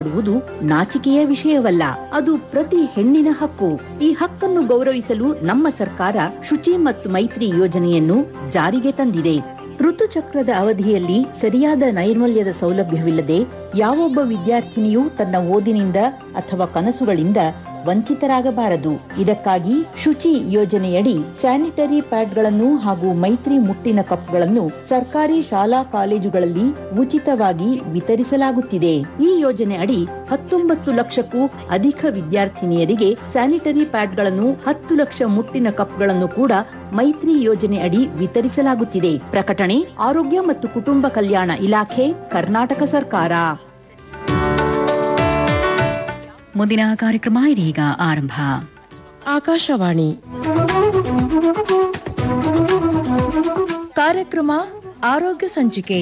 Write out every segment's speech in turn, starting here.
ಮಾಡುವುದು ನಾಚಿಕೆಯ ವಿಷಯವಲ್ಲ ಅದು ಪ್ರತಿ ಹೆಣ್ಣಿನ ಹಕ್ಕು ಈ ಹಕ್ಕನ್ನು ಗೌರವಿಸಲು ನಮ್ಮ ಸರ್ಕಾರ ಶುಚಿ ಮತ್ತು ಮೈತ್ರಿ ಯೋಜನೆಯನ್ನು ಜಾರಿಗೆ ತಂದಿದೆ ಋತುಚಕ್ರದ ಅವಧಿಯಲ್ಲಿ ಸರಿಯಾದ ನೈರ್ಮಲ್ಯದ ಸೌಲಭ್ಯವಿಲ್ಲದೆ ಯಾವೊಬ್ಬ ವಿದ್ಯಾರ್ಥಿನಿಯೂ ತನ್ನ ಓದಿನಿಂದ ಅಥವಾ ಕನಸುಗಳಿಂದ ವಂಚಿತರಾಗಬಾರದು ಇದಕ್ಕಾಗಿ ಶುಚಿ ಯೋಜನೆಯಡಿ ಸ್ಯಾನಿಟರಿ ಪ್ಯಾಡ್ಗಳನ್ನು ಹಾಗೂ ಮೈತ್ರಿ ಮುಟ್ಟಿನ ಕಪ್ಗಳನ್ನು ಸರ್ಕಾರಿ ಶಾಲಾ ಕಾಲೇಜುಗಳಲ್ಲಿ ಉಚಿತವಾಗಿ ವಿತರಿಸಲಾಗುತ್ತಿದೆ ಈ ಯೋಜನೆ ಅಡಿ ಹತ್ತೊಂಬತ್ತು ಲಕ್ಷಕ್ಕೂ ಅಧಿಕ ವಿದ್ಯಾರ್ಥಿನಿಯರಿಗೆ ಸ್ಯಾನಿಟರಿ ಪ್ಯಾಡ್ಗಳನ್ನು ಹತ್ತು ಲಕ್ಷ ಮುಟ್ಟಿನ ಕಪ್ಗಳನ್ನು ಕೂಡ ಮೈತ್ರಿ ಯೋಜನೆ ಅಡಿ ವಿತರಿಸಲಾಗುತ್ತಿದೆ ಪ್ರಕಟಣೆ ಆರೋಗ್ಯ ಮತ್ತು ಕುಟುಂಬ ಕಲ್ಯಾಣ ಇಲಾಖೆ ಕರ್ನಾಟಕ ಸರ್ಕಾರ ಮುಂದಿನ ಕಾರ್ಯಕ್ರಮ ಇದೀಗ ಆರಂಭ ಆಕಾಶವಾಣಿ ಕಾರ್ಯಕ್ರಮ ಆರೋಗ್ಯ ಸಂಚಿಕೆ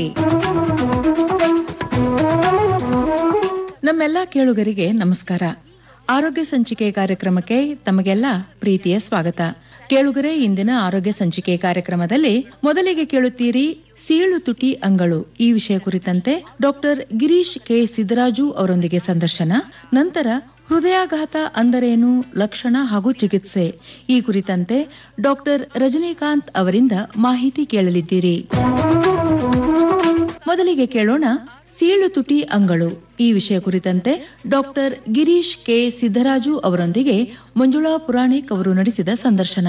ನಮ್ಮೆಲ್ಲ ಕೇಳುಗರಿಗೆ ನಮಸ್ಕಾರ ಆರೋಗ್ಯ ಸಂಚಿಕೆ ಕಾರ್ಯಕ್ರಮಕ್ಕೆ ತಮಗೆಲ್ಲ ಪ್ರೀತಿಯ ಸ್ವಾಗತ ಕೇಳುಗರೆ ಇಂದಿನ ಆರೋಗ್ಯ ಸಂಚಿಕೆ ಕಾರ್ಯಕ್ರಮದಲ್ಲಿ ಮೊದಲಿಗೆ ಕೇಳುತ್ತೀರಿ ಸೀಳು ತುಟಿ ಅಂಗಳು ಈ ವಿಷಯ ಕುರಿತಂತೆ ಡಾಕ್ಟರ್ ಗಿರೀಶ್ ಕೆ ಸಿದ್ದರಾಜು ಅವರೊಂದಿಗೆ ಸಂದರ್ಶನ ನಂತರ ಹೃದಯಾಘಾತ ಅಂದರೇನು ಲಕ್ಷಣ ಹಾಗೂ ಚಿಕಿತ್ಸೆ ಈ ಕುರಿತಂತೆ ಡಾಕ್ಟರ್ ರಜನಿಕಾಂತ್ ಅವರಿಂದ ಮಾಹಿತಿ ಕೇಳಲಿದ್ದೀರಿ ಮೊದಲಿಗೆ ಕೇಳೋಣ ಸೀಳು ತುಟಿ ಅಂಗಳು ಈ ವಿಷಯ ಕುರಿತಂತೆ ಡಾಕ್ಟರ್ ಗಿರೀಶ್ ಕೆ ಸಿದ್ದರಾಜು ಅವರೊಂದಿಗೆ ಮಂಜುಳಾ ಪುರಾಣಿಕ್ ಅವರು ನಡೆಸಿದ ಸಂದರ್ಶನ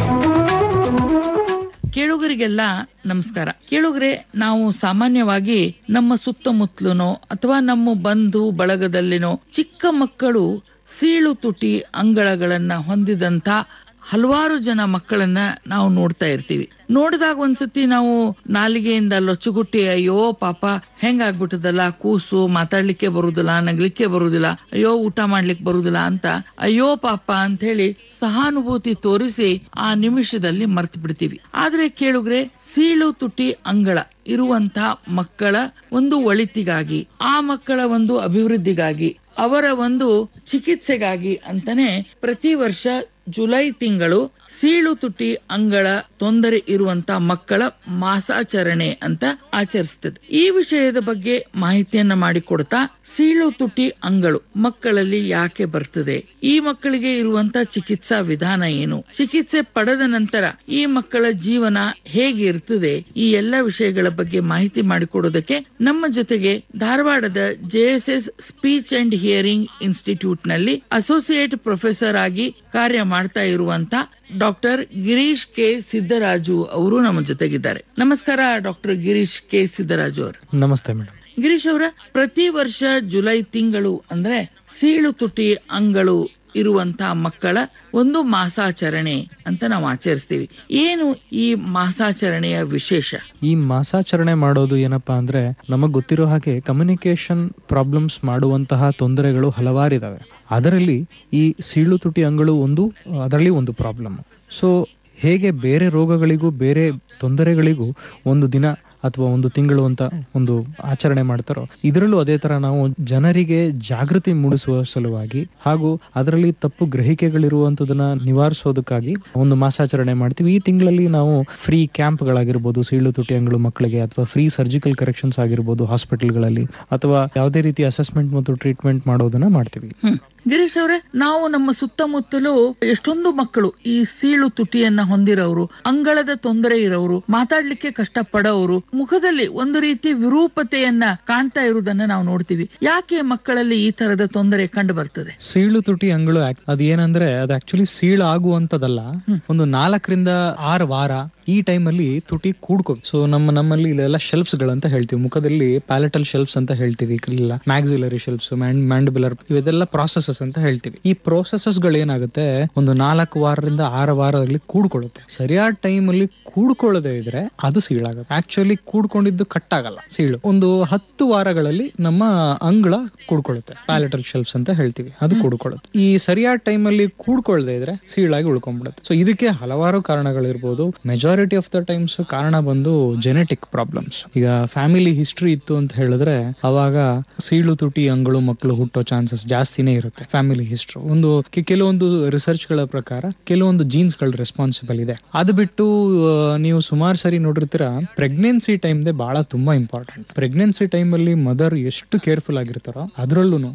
ಕೇಳುಗರಿಗೆಲ್ಲ ನಮಸ್ಕಾರ ಕೇಳುಗರೆ ನಾವು ಸಾಮಾನ್ಯವಾಗಿ ನಮ್ಮ ಸುತ್ತಮುತ್ತಲುನೋ ಅಥವಾ ನಮ್ಮ ಬಂಧು ಬಳಗದಲ್ಲಿನೋ ಚಿಕ್ಕ ಮಕ್ಕಳು ಸೀಳು ತುಟಿ ಅಂಗಳಗಳನ್ನ ಹೊಂದಿದಂತ ಹಲವಾರು ಜನ ಮಕ್ಕಳನ್ನ ನಾವು ನೋಡ್ತಾ ಇರ್ತೀವಿ ನೋಡಿದಾಗ ಒಂದ್ಸತಿ ನಾವು ನಾಲಿಗೆಯಿಂದ ಲೊಚ್ಚುಗುಟ್ಟಿ ಅಯ್ಯೋ ಪಾಪ ಹೆಂಗಾಗ್ಬಿಟ್ಟದಲ್ಲ ಕೂಸು ಮಾತಾಡ್ಲಿಕ್ಕೆ ಬರುದಿಲ್ಲ ನಗ್ಲಿಕ್ಕೆ ಬರುದಿಲ್ಲ ಅಯ್ಯೋ ಊಟ ಮಾಡ್ಲಿಕ್ಕೆ ಬರುದಿಲ್ಲ ಅಂತ ಅಯ್ಯೋ ಪಾಪ ಅಂತ ಹೇಳಿ ಸಹಾನುಭೂತಿ ತೋರಿಸಿ ಆ ನಿಮಿಷದಲ್ಲಿ ಮರ್ತು ಬಿಡ್ತೀವಿ ಆದ್ರೆ ಕೇಳುಗ್ರೆ ಸೀಳು ತುಟಿ ಅಂಗಳ ಇರುವಂತ ಮಕ್ಕಳ ಒಂದು ಒಳಿತಿಗಾಗಿ ಆ ಮಕ್ಕಳ ಒಂದು ಅಭಿವೃದ್ಧಿಗಾಗಿ ಅವರ ಒಂದು ಚಿಕಿತ್ಸೆಗಾಗಿ ಅಂತಾನೆ ಪ್ರತಿ ವರ್ಷ ಜುಲೈ ತಿಂಗಳು ಸೀಳು ತುಟಿ ಅಂಗಳ ತೊಂದರೆ ಇರುವಂತ ಮಕ್ಕಳ ಮಾಸಾಚರಣೆ ಅಂತ ಆಚರಿಸ್ತದೆ ಈ ವಿಷಯದ ಬಗ್ಗೆ ಮಾಹಿತಿಯನ್ನ ಮಾಡಿಕೊಡ್ತಾ ಸೀಳು ತುಟಿ ಅಂಗಳು ಮಕ್ಕಳಲ್ಲಿ ಯಾಕೆ ಬರ್ತದೆ ಈ ಮಕ್ಕಳಿಗೆ ಇರುವಂತ ಚಿಕಿತ್ಸಾ ವಿಧಾನ ಏನು ಚಿಕಿತ್ಸೆ ಪಡೆದ ನಂತರ ಈ ಮಕ್ಕಳ ಜೀವನ ಹೇಗೆ ಇರ್ತದೆ ಈ ಎಲ್ಲ ವಿಷಯಗಳ ಬಗ್ಗೆ ಮಾಹಿತಿ ಮಾಡಿಕೊಡೋದಕ್ಕೆ ನಮ್ಮ ಜೊತೆಗೆ ಧಾರವಾಡದ JSS speech and hearing institute ನಲ್ಲಿ ಅಸೋಸಿಯೇಟ್ ಪ್ರೊಫೆಸರ್ ಆಗಿ ಕಾರ್ಯ ಮಾಡ್ತಾ ಇರುವಂತ ಡಾಕ್ಟರ್ ಗಿರೀಶ್ ಕೆ ಸಿದ್ದರಾಜು ಅವರು ನಮ್ಮ ಜೊತೆಗಿದ್ದಾರೆ ನಮಸ್ಕಾರ ಡಾಕ್ಟರ್ ಗಿರೀಶ್ ಕೆ ಸಿದ್ದರಾಜು ಅವರು ನಮಸ್ತೆ ಮೇಡಮ್ ಗಿರೀಶ್ ಅವರ ಪ್ರತಿ ವರ್ಷ ಜುಲೈ ತಿಂಗಳು ಅಂದ್ರೆ ಸೀಳು ತುಟಿ ಅಂಗಳು ಇರುವಂತ ಮಕ್ಕಳ ಒಂದು ಮಾಸಾಚರಣೆ ಅಂತ ನಾವು ಆಚರಿಸ್ತೀವಿ ಏನು ಈ ಮಾಸಾಚರಣೆಯ ವಿಶೇಷ ಈ ಮಾಸಾಚರಣೆ ಮಾಡೋದು ಏನಪ್ಪಾ ಅಂದ್ರೆ ನಮಗ್ ಗೊತ್ತಿರೋ ಹಾಗೆ ಕಮ್ಯುನಿಕೇಶನ್ ಪ್ರಾಬ್ಲಮ್ಸ್ ಮಾಡುವಂತಹ ತೊಂದರೆಗಳು ಹಲವಾರಿದಾವೆ ಅದರಲ್ಲಿ ಈ ಸೀಳು ತುಟಿ ಅಂಗಳು ಒಂದು ಅದರಲ್ಲಿ ಒಂದು ಪ್ರಾಬ್ಲಮ್ ಸೊ ಹೇಗೆ ಬೇರೆ ರೋಗಗಳಿಗೂ ಬೇರೆ ತೊಂದರೆಗಳಿಗೂ ಒಂದು ದಿನ ಅಥವಾ ಒಂದು ತಿಂಗಳು ಅಂತ ಒಂದು ಆಚರಣೆ ಮಾಡ್ತಾರೋ ಇದರಲ್ಲೂ ಅದೇ ತರ ನಾವು ಜನರಿಗೆ ಜಾಗೃತಿ ಮೂಡಿಸುವ ಸಲುವಾಗಿ ಹಾಗೂ ಅದರಲ್ಲಿ ತಪ್ಪು ಗ್ರಹಿಕೆಗಳಿರುವಂತದನ್ನ ನಿವಾರಿಸೋದಕ್ಕಾಗಿ ಒಂದು ಮಾಸಾಚರಣೆ ಮಾಡ್ತೀವಿ ಈ ತಿಂಗಳಲ್ಲಿ ನಾವು ಫ್ರೀ ಕ್ಯಾಂಪ್ಗಳಾಗಿರ್ಬೋದು ಸೀಳು ತುಟಿ ಅಂಗಳು ಮಕ್ಕಳಿಗೆ ಅಥವಾ ಫ್ರೀ ಸರ್ಜಿಕಲ್ ಕರೆಕ್ಷನ್ಸ್ ಆಗಿರ್ಬೋದು ಹಾಸ್ಪಿಟಲ್ಗಳಲ್ಲಿ ಅಥವಾ ಯಾವುದೇ ರೀತಿ ಅಸೆಸ್ಮೆಂಟ್ ಮತ್ತು ಟ್ರೀಟ್ಮೆಂಟ್ ಮಾಡೋದನ್ನ ಮಾಡ್ತೀವಿ ಹ್ಮ್ ಗಿರೀಶ್ ಅವರೇ ನಾವು ನಮ್ಮ ಸುತ್ತಮುತ್ತಲು ಎಷ್ಟೊಂದು ಮಕ್ಕಳು ಈ ಸೀಳು ತುಟಿಯನ್ನ ಹೊಂದಿರೋರು ಅಂಗಳದ ತೊಂದರೆ ಇರೋರು ಮಾತಾಡ್ಲಿಕ್ಕೆ ಕಷ್ಟ ಪಡೋರು ಮುಖದಲ್ಲಿ ಒಂದು ರೀತಿ ವಿರೂಪತೆಯನ್ನ ಕಾಣ್ತಾ ಇರುವುದನ್ನ ನಾವು ನೋಡ್ತೀವಿ ಯಾಕೆ ಮಕ್ಕಳಲ್ಲಿ ಈ ತರದ ತೊಂದರೆ ಕಂಡು ಬರ್ತದೆ ಸೀಳು ತುಟಿ ಅಂಗಳು act- ಅದ್ ಏನಂದ್ರೆ ಅದು ಆಕ್ಚುಲಿ ಸೀಳು ಆಗುವಂತದಲ್ಲ ಒಂದು ನಾಲ್ಕರಿಂದ ಆರು ವಾರ ಈ ಟೈಮ್ ಅಲ್ಲಿ ತುಟಿ ಕೂಡ್ಕೋ ಸೊ ನಮ್ಮ ನಮ್ಮಲ್ಲಿ ಇಲ್ಲೆಲ್ಲ ಶೆಲ್ಫ್ಸ್ ಗಳಂತ ಹೇಳ್ತೀವಿ ಮುಖದಲ್ಲಿ ಪ್ಯಾಲೆಟಲ್ ಶೆಲ್ಫ್ಸ್ ಅಂತ ಹೇಳ್ತೀವಿ ಇಲ್ಲ ಮ್ಯಾಕ್ಸಿಲರಿ ಶೆಲ್ಫ್ಸ್ ಮ್ಯಾಂಡಿಬುಲರ್ ಇವೆಲ್ಲ ಪ್ರಾಸೆಸಸ್ ಅಂತ ಹೇಳ್ತೀವಿ ಈ ಪ್ರೋಸೆಸಸ್ ಗಳು ಏನಾಗುತ್ತೆ ಒಂದು ನಾಲ್ಕು ವಾರದಿಂದ ಆರು ವಾರದಲ್ಲಿ ಕೂಡ್ಕೊಳ್ಳುತ್ತೆ ಸರಿಯಾದ ಟೈಮ್ ಅಲ್ಲಿ ಕೂಡ್ಕೊಳ್ಳದೆ ಇದ್ರೆ ಅದು ಸೀಳಾಗುತ್ತೆ ಆಕ್ಚುಲಿ ಕೂಡ್ಕೊಂಡಿದ್ದು ಕಟ್ ಆಗಲ್ಲ ಸೀಳು ಒಂದು ಹತ್ತು ವಾರಗಳಲ್ಲಿ ನಮ್ಮ ಅಂಗಳ ಕೂಡ್ಕೊಳ್ಳುತ್ತೆ ಪ್ಯಾಲೆಟಲ್ ಶೆಲ್ಫ್ಸ್ ಅಂತ ಹೇಳ್ತೀವಿ ಅದು ಕೂಡ್ಕೊಳ್ಳುತ್ತೆ ಈ ಸರಿಯಾದ ಟೈಮ್ ಅಲ್ಲಿ ಕೂಡ್ಕೊಳ್ಳದೆ ಇದ್ರೆ ಸೀಳಾಗಿ ಉಳ್ಕೊಂಡ್ಬಿಡುತ್ತೆ ಸೊ ಇದಕ್ಕೆ ಹಲವಾರು ಕಾರಣಗಳಿರ್ಬೋದು ಮೆಜಾರಿಟಿ ಆಫ್ ದ ಟೈಮ್ಸ್ ಕಾರಣ ಬಂದು ಜೆನೆಟಿಕ್ ಪ್ರಾಬ್ಲಮ್ಸ್ ಈಗ ಫ್ಯಾಮಿಲಿ ಹಿಸ್ಟ್ರಿ ಇತ್ತು ಅಂತ ಹೇಳಿದ್ರೆ ಅವಾಗ ಸೀಳು ತುಟಿ ಅಂಗಳು ಮಕ್ಕಳು ಹುಟ್ಟೋ ಚಾನ್ಸಸ್ ಜಾಸ್ತಿನೇ ಇರುತ್ತೆ ಫ್ಯಾಮಿಲಿ ಹಿಸ್ಟ್ರಿ ಒಂದು ಕೆ- ಕೆಲವೊಂದು ರಿಸರ್ಚ್ ಗಳ ಪ್ರಕಾರ ಕೆಲವೊಂದು ಜೀನ್ಸ್ ಗಳು ರೆಸ್ಪಾನ್ಸಿಬಲ್ ಇದೆ ಅದು ಬಿಟ್ಟು ಆ, ನೀವು ಸುಮಾರು ಸರಿ ನೋಡಿರ್ತೀರಾ ಪ್ರೆಗ್ನೆನ್ಸಿ ಟೈಮ್ ದೇ ಬಹಳ ತುಂಬಾ ಇಂಪಾರ್ಟೆಂಟ್ ಪ್ರೆಗ್ನೆನ್ಸಿ ಟೈಮ್ ಅಲ್ಲಿ ಮದರ್ ಎಷ್ಟು ಕೇರ್ಫುಲ್ ಆಗಿರ್ತಾರೋ ಅದ್ರಲ್ಲೂ